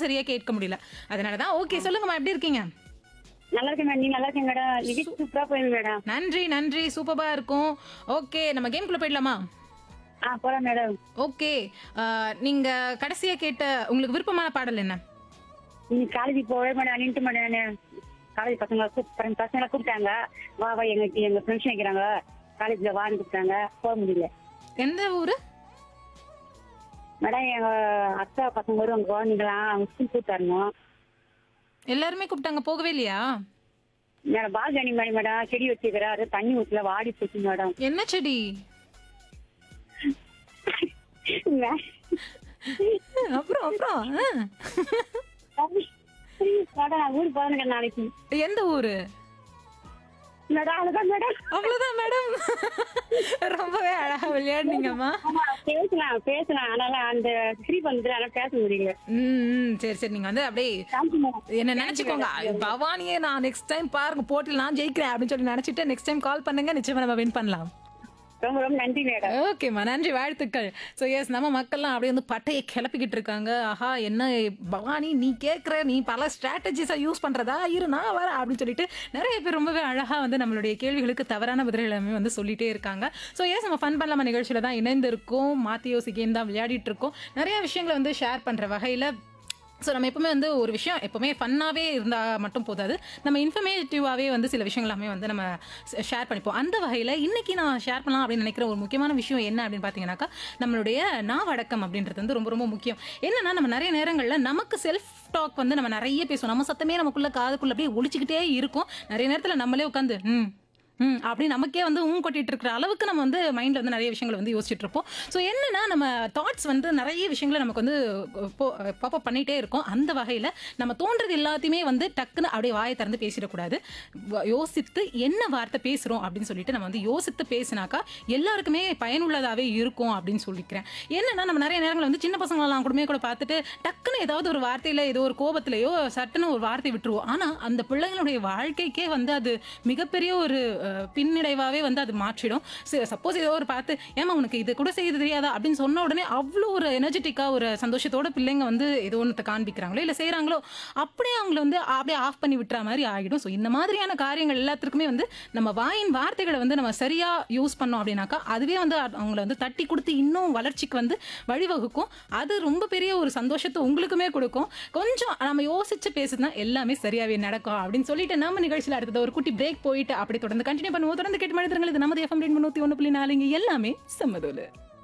சரியா கேட்க முடியல அதனால தான் ஓகே சொல்லுங்கம்மா எப்படி இருக்கீங்க நல்லா இருக்கேன் மேடம் நீ நல்லா இருக்கேன் மேடம் நிகழ்ச்சி சூப்பரா போயிருங்க மேடம் நன்றி நன்றி சூப்பரா இருக்கும் ஓகே நம்ம கேம்குள்ள போயிடலாமா ஆ போலாம் மேடம் ஓகே நீங்க கடைசியா கேட்ட உங்களுக்கு விருப்பமான பாடல் என்ன நீ காலேஜ் போவே மேடம் நின்ட்டு மேடம் காலேஜ் பசங்க கூப்பிட்டு பசங்களை கூப்பிட்டாங்க வா வா எங்க எங்க ஃப்ரெண்ட்ஸ் வைக்கிறாங்க காலேஜ்ல வான்னு கூப்பிட்டாங்க போக முடியல எந்த ஊரு மேடம் எங்க அக்கா பசங்க வருவாங்க குழந்தைங்களாம் அவங்க ஸ்கூல் கூப்பிட்டாருங்க எல்லாருமே கூப்பிட்டாங்க போகவே இல்லையா மேடம் பால்கனி மேடம் மேடம் செடி வச்சுக்கிறாரு தண்ணி ஊத்துல வாடி போச்சு மேடம் என்ன செடி அப்புறம் அப்புறம் ஆ. மேடம் நான் ஊருக்கு போறேன் நாளைக்கு எந்த ஊரு மேடம் அவ்வளவுதான் மேடம் அவ்வளவுதான் மேடம் ரொம்பவே அழகா விளையாடுனீங்கம்மா ஆமா பேசலாம் பேசலாம் ஆனாலும் அந்த ஸ்ரீ வந்து அதனால பேச முடியல ம் ம், சரி சரி நீங்க வந்து அப்படியே தேங்க்யூ மேடம் என்ன நினைச்சுக்கோங்க பவானியே நான் நெக்ஸ்ட் டைம் பாருங்க போட்டியில் நான் ஜெயிக்கிறேன் அப்படின்னு சொல்லி நினைச்சிட்டு நெக்ஸ்ட் டைம் கால் பண்ணுங்க நிச்சயமா நம்ம வின் பண்ணலாம் ரொம்ப ரொம்ப நன்றி மேடம் ஓகேம்மா நன்றி வாழ்த்துக்கள் ஸோ எஸ் நம்ம மக்கள்லாம் அப்படியே வந்து பட்டையை கிளப்பிக்கிட்டு இருக்காங்க ஆஹா என்ன பவானி நீ கேட்குற நீ பல ஸ்ட்ராட்டஜிஸை யூஸ் பண்ணுறதா இரு நான் வரேன் அப்படின்னு சொல்லிட்டு நிறைய பேர் ரொம்பவே அழகாக வந்து நம்மளுடைய கேள்விகளுக்கு தவறான பதில்கள் எல்லாமே வந்து சொல்லிட்டே இருக்காங்க ஸோ எஸ் நம்ம ஃபன் பண்ணலாமா நிகழ்ச்சியில் தான் இணைந்திருக்கோம் மாற்றி யோசி கேம் தான் விளையாடிட்டு இருக்கோம் நிறைய விஷயங்களை வந்து ஷேர் பண்ணுற வகையில் ஸோ நம்ம எப்பவுமே வந்து ஒரு விஷயம் எப்பவுமே ஃபன்னாகவே இருந்தால் மட்டும் போதாது நம்ம இன்ஃபர்மேட்டிவாகவே வந்து சில விஷயங்கள் எல்லாமே வந்து நம்ம ஷேர் பண்ணிப்போம் அந்த வகையில் இன்னைக்கு நான் ஷேர் பண்ணலாம் அப்படின்னு நினைக்கிற ஒரு முக்கியமான விஷயம் என்ன அப்படின்னு பார்த்தீங்கன்னாக்கா நம்மளுடைய நாவடக்கம் அப்படின்றது வந்து ரொம்ப ரொம்ப முக்கியம் என்னன்னா நம்ம நிறைய நேரங்களில் நமக்கு செல்ஃப் டாக் வந்து நம்ம நிறைய பேசுவோம் நம்ம சத்தமே நமக்குள்ள காதுக்குள்ள அப்படியே ஒழிச்சிக்கிட்டே இருக்கும் நிறைய நேரத்தில் நம்மளே உட்காந்து ம் ம் அப்படி நமக்கே வந்து ஊன் கொட்டிட்டு இருக்கிற அளவுக்கு நம்ம வந்து மைண்டில் வந்து நிறைய விஷயங்களை வந்து யோசிச்சுட்டு இருப்போம் ஸோ என்னன்னா நம்ம தாட்ஸ் வந்து நிறைய விஷயங்களை நமக்கு வந்து பாப்பப் பண்ணிகிட்டே இருக்கோம் அந்த வகையில் நம்ம தோன்றது எல்லாத்தையுமே வந்து டக்குன்னு அப்படியே வாயை திறந்து பேசிடக்கூடாது வ- யோசித்து என்ன வார்த்தை பேசுகிறோம் அப்படின்னு சொல்லிட்டு நம்ம வந்து யோசித்து பேசினாக்கா எல்லாருக்குமே பயனுள்ளதாகவே இருக்கும் அப்படின்னு சொல்லிக்கிறேன் என்னன்னா நம்ம நிறைய நேரங்கள் வந்து சின்ன பசங்களெல்லாம் கூடமே கூட பார்த்துட்டு டக்குன்னு ஏதாவது ஒரு வார்த்தையில் ஏதோ ஒரு கோபத்திலேயோ சட்டுன்னு ஒரு வார்த்தை விட்டுருவோம் ஆனால் அந்த பிள்ளைங்களுடைய வாழ்க்கைக்கே வந்து அது மிகப்பெரிய ஒரு அஹ், பின்னடைவாவே வந்து அது மாற்றிடும் சப்போஸ் ஏதோ ஒரு பார்த்து ஏமா உனக்கு இது கூட செய்ய தெரியாதா அப்படின்னு சொன்ன உடனே அவ்வளோ ஒரு எனர்ஜெட்டிக்காக ஒரு சந்தோஷத்தோட பிள்ளைங்க வந்து ஏதோ ஒன்றத்தை காண்பிக்கிறாங்களோ இல்லை செய்கிறாங்களோ அப்படியே அவங்கள வந்து அப்படியே ஆஃப் பண்ணி விட்டுற மாதிரி ஆகிடும் ஸோ இந்த மாதிரியான காரியங்கள் எல்லாத்துக்குமே வந்து நம்ம வாயின் வார்த்தைகளை வந்து நம்ம சரியாக யூஸ் பண்ணோம் அப்படின்னாக்கா அதுவே வந்து அ- அவங்கள வந்து தட்டி கொடுத்து இன்னும் வளர்ச்சிக்கு வந்து வழிவகுக்கும் அது ரொம்ப பெரிய ஒரு சந்தோஷத்தை உங்களுக்குமே கொடுக்கும் கொஞ்சம் நம்ம யோசிச்சு பேசுனா எல்லாமே சரியாவே நடக்கும் அப்படின்னு சொல்லிட்டு நம்ம நிகழ்ச்சியில் அடுத்தது ஒரு குட்டி பிரேக் போயிட்டு அப்படி தொடர்ந்து கண்டினியூ பண்ணுவோம் தொடர்ந்து கேட்டு மனிதர்கள் இது நமது எஃப்எம் ரெண்டு நூற்றி ஒன்று புள்ளி நாலுங்க எல்லாமே சம்மதோலு